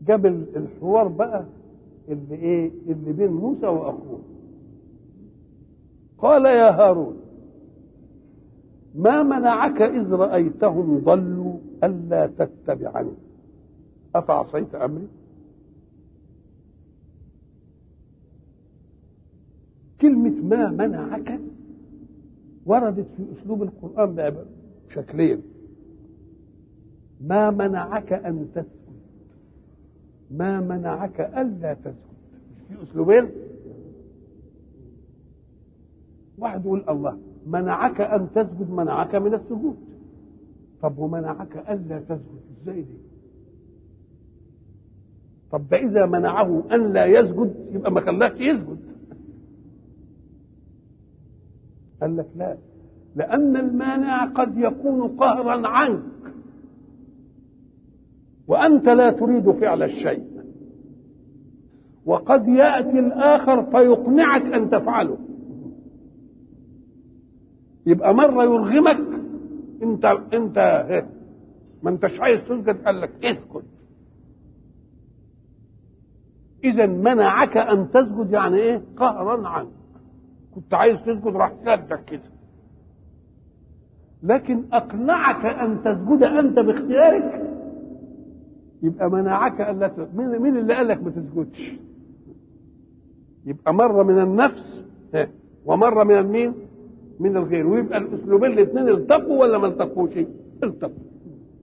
جاب الحوار بقى اللي ايه اللي بين موسى واخوه قال يا هارون ما منعك اذ رايتهم ضلوا الا تتبعني افعصيت امري كلمة ما منعك وردت في أسلوب القرآن بشكلين ما منعك أن تسكت ما منعك ألا تسكت في أسلوبين واحد يقول الله منعك أن تسجد منعك من السجود طب ومنعك ألا تسجد ازاي دي طب ده إذا منعه أن لا يسجد يبقى ما خلاش يسجد قال لك لا لأن المانع قد يكون قهرا عنك وأنت لا تريد فعل الشيء وقد يأتي الآخر فيقنعك أن تفعله يبقى مرة يرغمك أنت أنت ما أنتش عايز تسجد قال لك اسكت إذا منعك أن تسجد يعني إيه؟ قهرا عنك كنت عايز تسجد راح سدك كده لكن اقنعك ان تسجد انت باختيارك يبقى منعك الا تسجد مين مين اللي قال لك ما تسجدش يبقى مره من النفس ومره من مين من الغير ويبقى الاسلوبين الاثنين التقوا ولا ما التقوش التقوا